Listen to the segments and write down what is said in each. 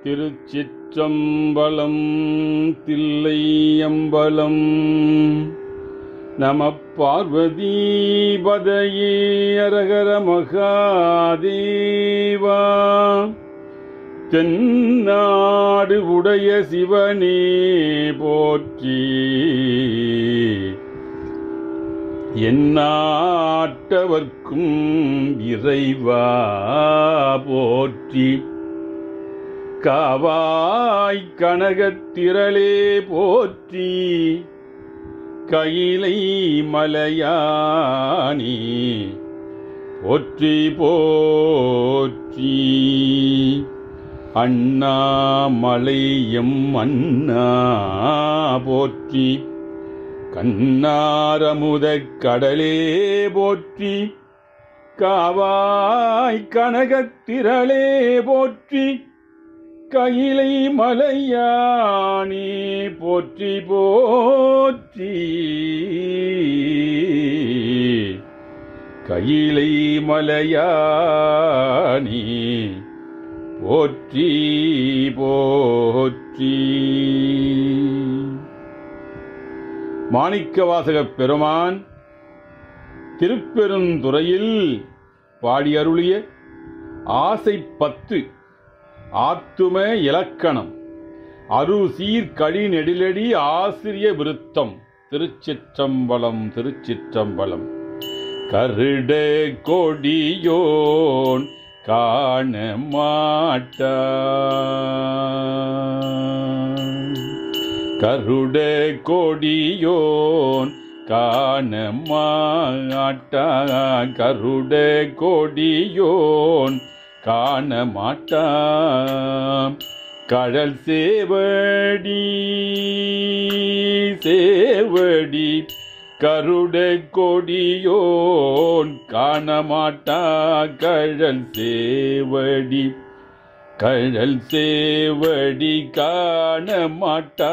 திருச்சிற்றம்பலம் தில்லையம்பலம் நம பார்வதீபதையே அரகர மகாதேவா தென்னாடு உடைய சிவனே போற்றி எந்நாட்டவர்க்கும் இறைவா போற்றி காவாய் கனகத்திரளே போற்றி கையிலை மலையானி போற்றி போற்றி அண்ணாமலையம் அண்ணா போற்றி கண்ணாரமுதக் கடலே போற்றி காவாய் கனகத்திரளே போற்றி கையிலை மலையானே போற்றி போற்றி கையிலை மலையானே போற்றி போற்றி மாணிக்கவாசகப் பெருமான் திருப்பெருந்துறையில் பாடியருளிய ஆசை பத்து ஆத்தும இலக்கணம் அருசீர் கழி நெடிலடி ஆசிரிய விருத்தம் திருச்சிற்றம்பலம் திருச்சிற்றம்பலம் கருட கொடியோன் காண மாட்டான் கருட கொடியோன் காண மாட்டான் கருட கொடியோன் காண மாட்டான் கடல் சேவடி சேவடி கருட கொடியோன் காண மாட்டா கழல் சேவடி கழல் சேவடி காண மாட்டா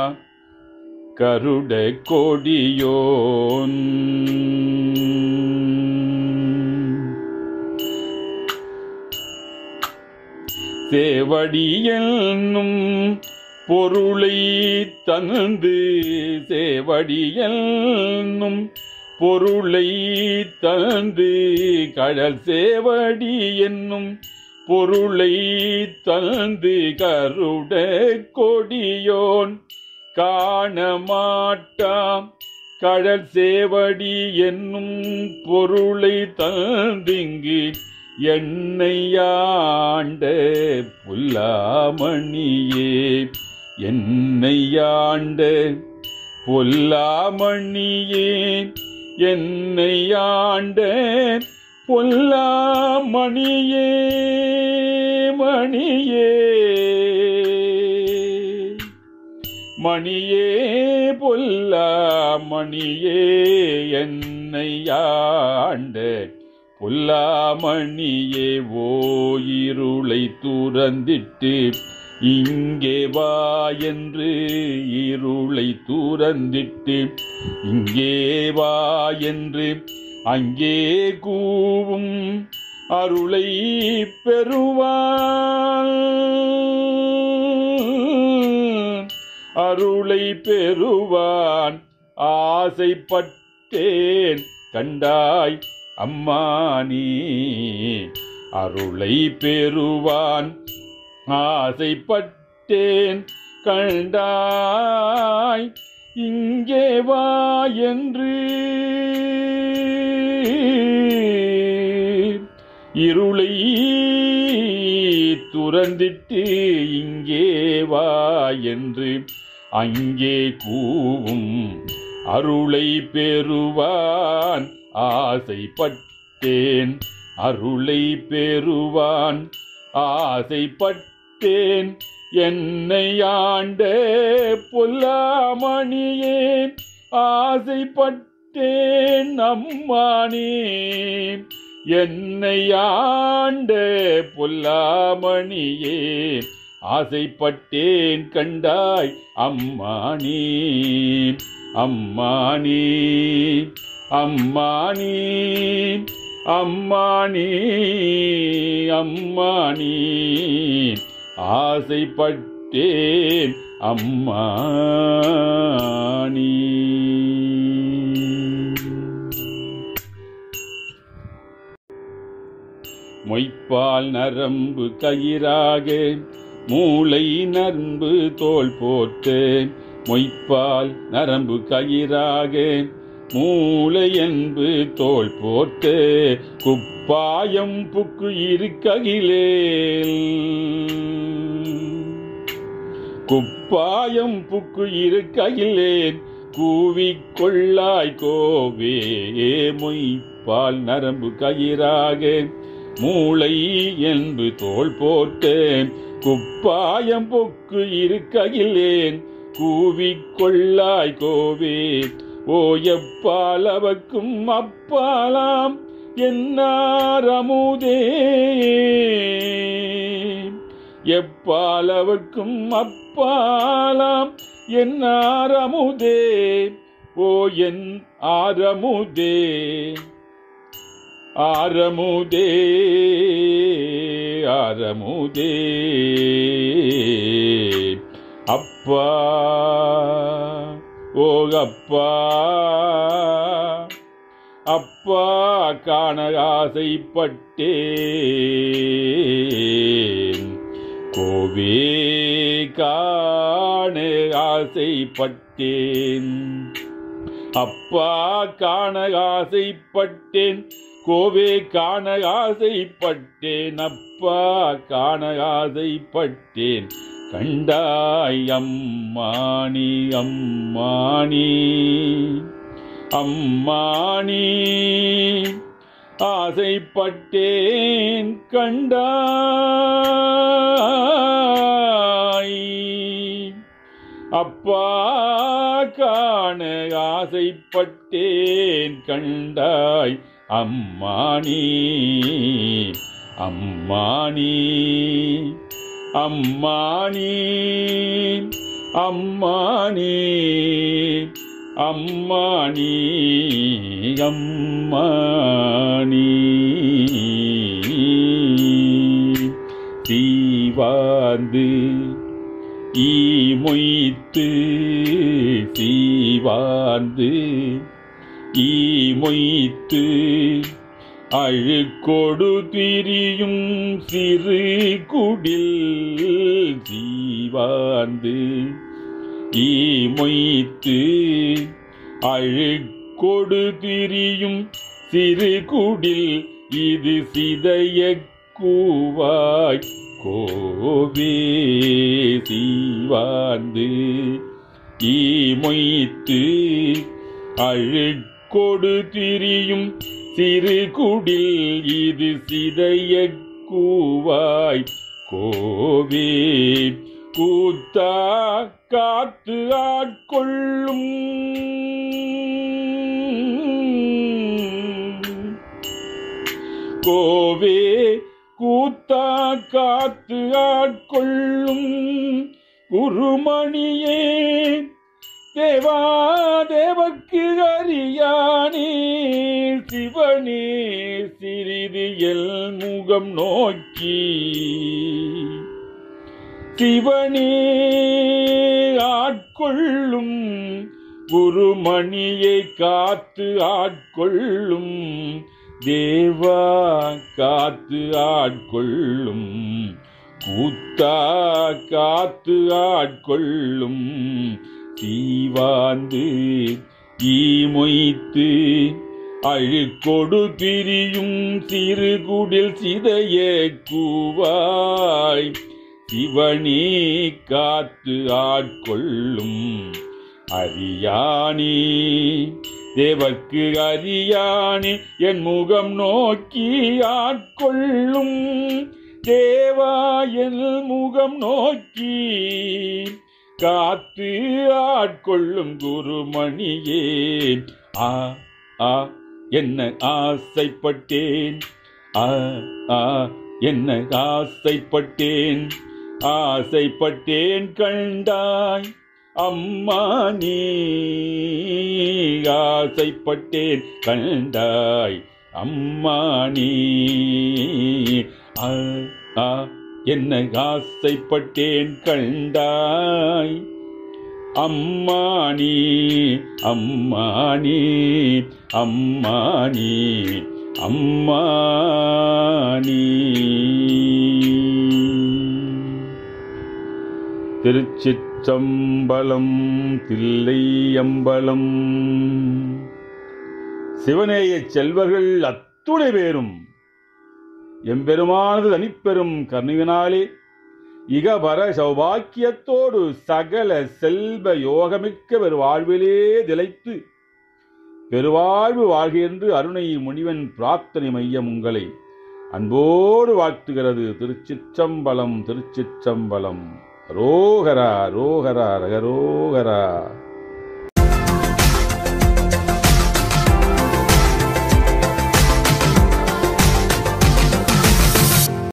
கருட கொடியோன் சேவடி என்னும் பொருளை தந்து சேவடி என்னும் பொருளை தந்து கடல் சேவடி என்னும் பொருளை தந்து கருட கொடியோன் காண மாட்டாம் கடல் சேவடி என்னும் பொருளை தந்திங்கு என்னையாண்ட புல்லாமணியே என்னையாண்ட பொல்லாமணியே என்னையாண்ட பொல்லாமணியே மணியே மணியே பொல்லாமணியே என்னையாண்ட புல்லாமணியே ஓயிருளை துறந்திட்டு இங்கே வா என்று இருளை தூரந்திட்டு இங்கே வா என்று அங்கே கூவும் அருளை பெறுவான் அருளை பெறுவான் ஆசைப்பட்டேன் கண்டாய் அம்மானி அருளை பெறுவான் ஆசைப்பட்டேன் கண்டாய் இங்கே வா என்று இருளை துறந்திட்டு இங்கே வா என்று அங்கே கூவும் அருளை பெறுவான் ஆசைப்பட்டேன் அருளை பெறுவான் ஆசைப்பட்டேன் என்னை ஆண்ட பொல்லாமணியே ஆசைப்பட்டேன் அம்மானே என்னை ஆண்ட பொல்லாமணியே ஆசைப்பட்டேன் கண்டாய் அம்மானே அம்மானே அம்மானே அம்மானே அம்மானே ஆசைப்பட்டேன் அம்மா நீ மொய்ப்பால் நரம்பு கயிறாக மூளை நரம்பு தோல் போட்டு மொய்ப்பால் நரம்பு கயிறாக மூளை என்பு தோல் போட்டு குப்பாயம் புக்கு இருக்கையிலேல் குப்பாயம் புக்கு இருக்கையிலேன் கூவிக்கொள்ளாய் கோவே மொய்ப்பால் நரம்பு கயிறாக மூளை என்பு தோல் போட்டு குப்பாயம் பொக்கு இருக்கையிலேன் கூவிக்கொள்ளாய் கோவே ஓ எப்பாலவக்கும் அப்பாலாம் என்னாரமுதே எப்பாலவர்க்கும் அப்பாலாம் என் ஆரமுதே ஓ என் ஆரமுதே ஆரமுதே ஆரமுதே அப்பா ஓ அப்பா அப்பா காண ஆசைப்பட்டேன் கோவே காண ஆசைப்பட்டேன் அப்பா காண ஆசைப்பட்டேன் கோவே காண ஆசைப்பட்டேன் அப்பா காண ஆசைப்பட்டேன் கண்டாய் அம்மானி அம்மானி அம்மானி ஆசைப்பட்டேன் கண்டாய் அப்பா காண ஆசைப்பட்டேன் கண்டாய் அம்மானி அம்மானி அம்மானி அம்மானி அம்மானி அம்மானி தீவாந்து ஈ மொய்த்து சீவாந்து ஈ மொய்த்து அழுக்கொடு திரியும் சிறு குடில் ஜீவாந்து ஈ மொய்த்து அழுக்கொடு திரியும் சிறு குடில் இது சிதைய கூவாய் கோவே சீவாந்து ஈ மொய்த்து அழுக்கொடு திரியும் சிறு குடில் இது சிதைய கூவாய் கோவே கூத்தா காத்து ஆட்கொள்ளும் கோவே கூத்தா காத்து ஆட்கொள்ளும் குருமணியே தேவா தேவக்கு அறியானே சிவனே சிறிது எல் முகம் நோக்கி சிவனே ஆட்கொள்ளும் குருமணியை காத்து ஆட்கொள்ளும் தேவா காத்து ஆட்கொள்ளும் கூத்தா காத்து ஆட்கொள்ளும் தீவாந்து ஈமொய்த்து அழுக்கொடு திரியும் சிறுகுடில் சிதைய கூவாய் சிவனே காத்து ஆட்கொள்ளும் அறியானே தேவர்க்கு அறியானே என் முகம் நோக்கி ஆட்கொள்ளும் தேவா என் முகம் நோக்கி காத்து ஆட்கொள்ளும் குருமணியே ஆ ஆ என்ன ஆசைப்பட்டேன் ஆ ஆ என்ன ஆசைப்பட்டேன் ஆசைப்பட்டேன் கண்டாய் அம்மா நீ ஆசைப்பட்டேன் கண்டாய் அம்மா நீ ஆ ஆ என்ன ஆசைப்பட்டேன் கண்டாய் அம்மானி அம்மானி அம்மானி அம்மானி திருச்சிற்றம்பலம் தில்லை அம்பலம் சிவநேய செல்வர்கள் அத்துணை பேரும் எம்பெருமானது தனிப்பெரும் கருணையினாலே இகபர சௌபாக்கியத்தோடு சகல செல்வ யோகமிக்க பெருவாழ்விலே திளைத்து பெருவாழ்வு வாழ்க என்று அருணை முனிவன் பிரார்த்தனை மையம் உங்களை அன்போடு வாழ்த்துகிறது திருச்சிற்றம்பலம் திருச்சிற்றம்பலம் ரோகரா ரோகரா ரகரோகரா